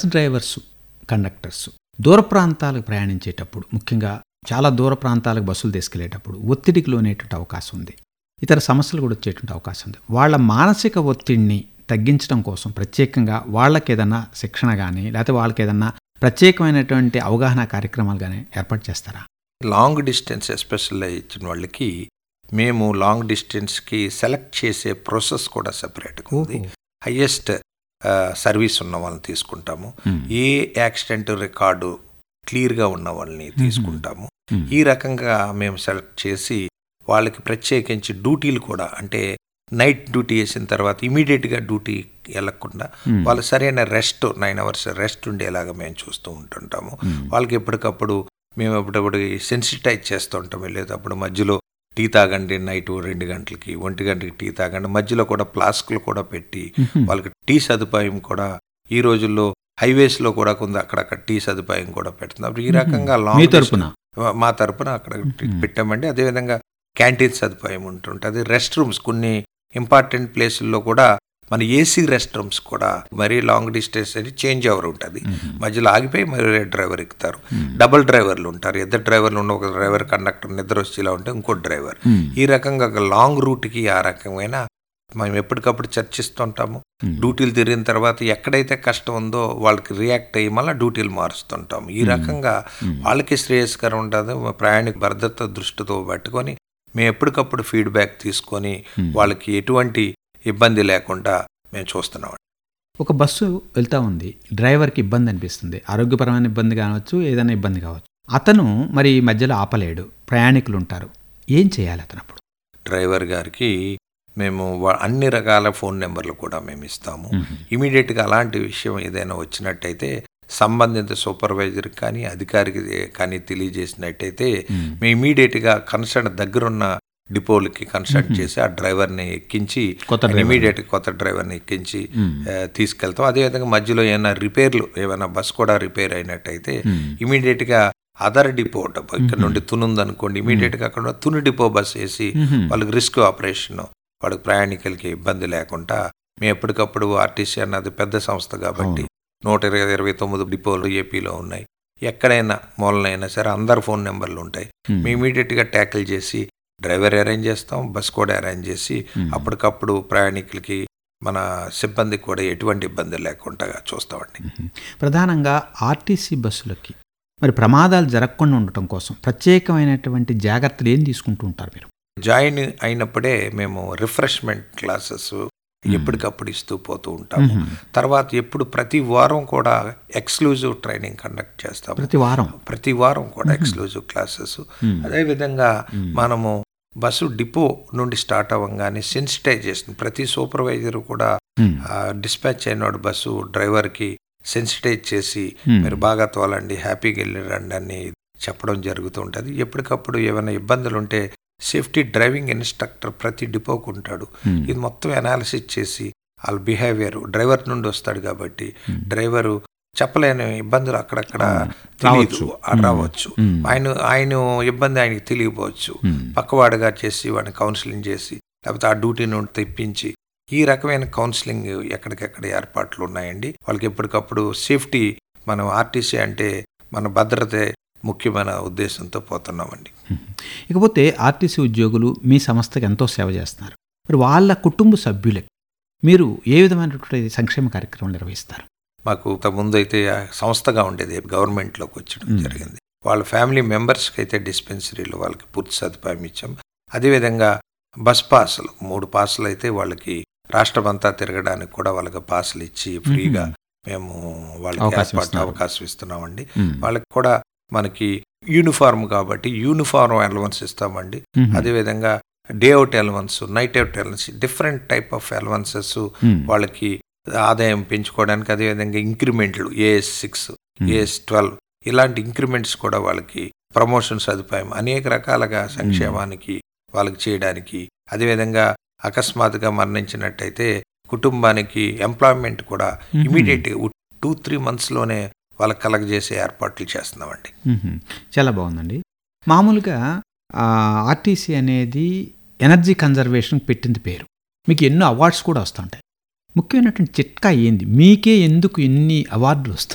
Drivers conductors దూర ప్రాంతాలకు ప్రయాణించేటప్పుడు ముఖ్యంగా చాలా దూర ప్రాంతాలకు బస్సులు తీసుకెళ్లేటప్పుడు ఒత్తిడికి లోనేటువంటి అవకాశం ఉంది ఇతర సమస్యలు కూడా వచ్చేటువంటి అవకాశం ఉంది వాళ్ళ మానసిక ఒత్తిడిని తగ్గించడం కోసం ప్రత్యేకంగా వాళ్ళకి ఏదన్నా శిక్షణ కానీ లేకపోతే వాళ్ళకి ఏదన్నా ప్రత్యేకమైనటువంటి అవగాహన కార్యక్రమాలు కానీ ఏర్పాటు చేస్తారా లాంగ్ డిస్టెన్స్ ఎస్పెషల్లీ ఇచ్చిన వాళ్ళకి మేము లాంగ్ డిస్టెన్స్కి సెలెక్ట్ చేసే ప్రాసెస్ కూడా సెపరేట్గా ఉంది హయ్యెస్ట్ సర్వీస్ ఉన్న వాళ్ళని తీసుకుంటాము Hmm. ఏ యాక్సిడెంట్ రికార్డు క్లియర్గా ఉన్న వాళ్ళని తీసుకుంటాము Hmm. ఈ రకంగా మేము సెలెక్ట్ చేసి వాళ్ళకి ప్రత్యేకించి డ్యూటీలు కూడా అంటే నైట్ డ్యూటీ వేసిన తర్వాత ఇమీడియట్గా డ్యూటీ వెళ్ళకుండా Hmm. వాళ్ళు సరైన రెస్ట్ నైన్ అవర్స్ రెస్ట్ ఉండేలాగా మేము చూస్తూ ఉంటుంటాము వాళ్ళకి ఎప్పటికప్పుడు మేము ఎప్పుడప్పుడు సెన్సిటైజ్ చేస్తూ ఉంటాం వెళ్ళేటప్పుడు మధ్యలో టీ తాగండి నైట్ రెండు గంటలకి ఒంటి గంటకి టీ తాగండి మధ్యలో కూడా ఫ్లాస్క్లు కూడా పెట్టి వాళ్ళకి టీ సదుపాయం కూడా ఈ రోజుల్లో హైవేస్ లో కూడా కొంత అక్కడక్కడ టీ సదుపాయం కూడా పెడుతున్నారు ఈ రకంగా మీ లాంగ్ తరపున మా తరపున అక్కడ మ్మ్. పెట్టామండి అదేవిధంగా క్యాంటీన్ సదుపాయం ఉంటుంటుంది రెస్ట్ రూమ్స్ కొన్ని ఇంపార్టెంట్ ప్లేసుల్లో కూడా మన ఏసీ రెస్ట్ రూమ్స్ కూడా మరీ లాంగ్ డిస్టెన్స్ అని చేంజ్ ఓవర్ ఉంటుంది మధ్యలో ఆగిపోయి మరి డ్రైవర్ ఎక్కుతారు డబుల్ డ్రైవర్లు ఉంటారు ఇద్దరు డ్రైవర్లు ఉన్న ఒక డ్రైవర్ కండక్టర్ నిద్ర వచ్చేలా ఉంటే ఇంకో డ్రైవర్ ఈ రకంగా ఒక లాంగ్ రూట్కి ఆ రకమైన మేము ఎప్పటికప్పుడు చర్చిస్తుంటాము డ్యూటీలు తిరిగిన తర్వాత ఎక్కడైతే కష్టం ఉందో వాళ్ళకి రియాక్ట్ అయ్యి మళ్ళీ డ్యూటీలు మారుస్తుంటాం ఈ రకంగా వాళ్ళకి శ్రేయస్కరం ఉంటుంది ప్రయాణిక భద్రత దృష్టితో పట్టుకొని మేము ఎప్పటికప్పుడు ఫీడ్బ్యాక్ తీసుకొని వాళ్ళకి ఎటువంటి ఇబ్బంది లేకుండా మేము చూస్తున్నాం ఒక బస్సు వెళ్తా ఉంది డ్రైవర్కి ఇబ్బంది అనిపిస్తుంది ఆరోగ్యపరమైన ఇబ్బంది కావచ్చు ఏదైనా ఇబ్బంది కావచ్చు అతను మరి ఈ మధ్యలో ఆపలేడు ప్రయాణికులు ఉంటారు ఏం చేయాలి అతను అప్పుడు డ్రైవర్ గారికి మేము వా- అన్ని రకాల ఫోన్ నెంబర్లు కూడా మేము ఇస్తాము ఇమీడియట్గా అలాంటి విషయం ఏదైనా వచ్చినట్టయితే సంబంధిత సూపర్వైజర్ కానీ అధికారికి కానీ తెలియజేసినట్టయితే మేము ఇమీడియట్గా కన్సర్న్ దగ్గరున్న డిపోలకి కన్సల్ట్ చేసి ఆ డ్రైవర్ని ఎక్కించి కొత్త driver. ఇమీడియట్ కొత్త డ్రైవర్ని ఎక్కించి ఆ, తీసుకెళ్తాం అదేవిధంగా మధ్యలో ఏమైనా రిపేర్లు ఏమైనా బస్ కూడా రిపేర్ అయినట్టయితే ఇమీడియట్గా అదర్ డిపో ఇక్కడ నుండి తును ఉందనుకోండి ఇమీడియట్గా అక్కడ ఉన్న తుని డిపో బస్ వేసి వాళ్ళకి రిస్క్ ఆపరేషన్ వాళ్ళకి ప్రయాణికులకి ఇబ్బంది లేకుండా మేము ఎప్పటికప్పుడు ఆర్టీసీ అన్నది పెద్ద సంస్థ కాబట్టి నూట ఇరవై ఇరవై తొమ్మిది డిపోలు ఏపీలో ఉన్నాయి ఎక్కడైనా మూలనైనా సరే అందరు ఫోన్ నెంబర్లు ఉంటాయి మేము ఇమీడియట్గా ట్యాకిల్ చేసి డ్రైవర్ అరేంజ్ చేస్తాం బస్ కూడా అరేంజ్ చేసి అప్పటికప్పుడు ప్రయాణికులకి మన సిబ్బందికి కూడా ఎటువంటి ఇబ్బంది లేకుండా చూస్తామండి ప్రధానంగా ఆర్టీసీ బస్సులకి మరి ప్రమాదాలు జరగకుండా ఉండటం కోసం ప్రత్యేకమైనటువంటి జాగ్రత్తలు ఏం తీసుకుంటూ ఉంటారు మీరు జాయిన్ అయినప్పుడే మేము రిఫ్రెష్మెంట్ క్లాసెస్ ఎప్పటికప్పుడు ఇస్తూ పోతూ ఉంటాము తర్వాత ఎప్పుడు ప్రతి వారం కూడా ఎక్స్క్లూజివ్ ట్రైనింగ్ కండక్ట్ చేస్తాము ప్రతి వారం ప్రతి వారం కూడా ఎక్స్క్లూజివ్ క్లాసెస్ అదేవిధంగా మనము బస్సు డిపో నుండి స్టార్ట్ అవ్వగానే సెన్సిటైజేషన్ ప్రతి సూపర్వైజర్ కూడా డిస్పాచ్ అయినాడు బస్సు డ్రైవర్కి సెన్సిటైజ్ చేసి మీరు బాగా తోలండి హ్యాపీగా వెళ్ళిరండి అని చెప్పడం జరుగుతూ ఉంటుంది ఎప్పటికప్పుడు ఏమైనా ఇబ్బందులు ఉంటే సేఫ్టీ డ్రైవింగ్ ఇన్స్ట్రక్టర్ ప్రతి డిపోకు ఉంటాడు ఇది మొత్తం అనాలిసిస్ చేసి వాళ్ళ బిహేవియర్ డ్రైవర్ నుండి వస్తాడు కాబట్టి డ్రైవరు చెప్పలేని ఇబ్బందులు అక్కడక్కడ రావచ్చు. తెలియదు ఆ రావచ్చు ఆయన ఆయన ఇబ్బంది ఆయనకి తెలియకపోవచ్చు పక్కవాడుగా చేసి వాడిని కౌన్సిలింగ్ చేసి లేకపోతే ఆ డ్యూటీ నుండి తెప్పించి ఈ రకమైన కౌన్సిలింగ్ ఎక్కడికెక్కడ ఏర్పాట్లు ఉన్నాయండి వాళ్ళకి ఎప్పటికప్పుడు సేఫ్టీ మనం ఆర్టీసీ అంటే మన భద్రతే ముఖ్యమైన ఉద్దేశంతో పోతున్నామండి ఇకపోతే ఆర్టీసీ ఉద్యోగులు మీ సంస్థకి ఎంతో సేవ చేస్తున్నారు మరి వాళ్ళ కుటుంబ సభ్యులకి మీరు ఏ విధమైనటువంటి సంక్షేమ కార్యక్రమాలు నిర్వహిస్తారు మాకు ముందు అయితే ఆ సంస్థగా ఉండేది గవర్నమెంట్లోకి వచ్చడం జరిగింది వాళ్ళ ఫ్యామిలీ మెంబర్స్కి అయితే డిస్పెన్సరీలో వాళ్ళకి పూర్తి సదుపాయం ఇచ్చాం అదేవిధంగా బస్ పాసులు మూడు పాసులు అయితే వాళ్ళకి రాష్ట్రమంతా తిరగడానికి కూడా వాళ్ళకి పాసులు ఇచ్చి ఫ్రీగా మేము వాళ్ళకి అవకాశం ఏర్పాటు ఇస్తున్నారు. అవకాశం ఇస్తున్నామండి మ్మ్. వాళ్ళకి కూడా మనకి యూనిఫామ్ కాబట్టి యూనిఫామ్ అలవన్స్ ఇస్తామండి మ్మ్. అదేవిధంగా day out allowance night out allowance different type of allowances మ్మ్. వాళ్ళకి ఆదాయం పెంచుకోవడానికి అదేవిధంగా ఇంక్రిమెంట్లు ఏఎస్ సిక్స్ ఏఎస్ ట్వెల్వ్ ఇలాంటి ఇంక్రిమెంట్స్ కూడా వాళ్ళకి ప్రమోషన్ సదుపాయం అనేక రకాలుగా సంక్షేమానికి వాళ్ళకి చేయడానికి అదేవిధంగా అకస్మాత్తుగా మరణించినట్టయితే కుటుంబానికి ఎంప్లాయ్మెంట్ కూడా మ్మ్. ఇమీడియట్ టూ త్రీ మంత్స్లోనే వాళ్ళకి కలగజేసే ఏర్పాట్లు చేస్తున్నామండి మ్మ్. చాలా బాగుందండి మామూలుగా ఆ, ఆర్టీసీ అనేది ఎనర్జీ కన్జర్వేషన్ పెట్టింది పేరు మీకు ఎన్నో అవార్డ్స్ కూడా వస్తుంటాయి ముఖ్యమైనటువంటి చిట్కా ఏంది మీకే ఎందుకు ఎన్ని అవార్డులు వస్తాయి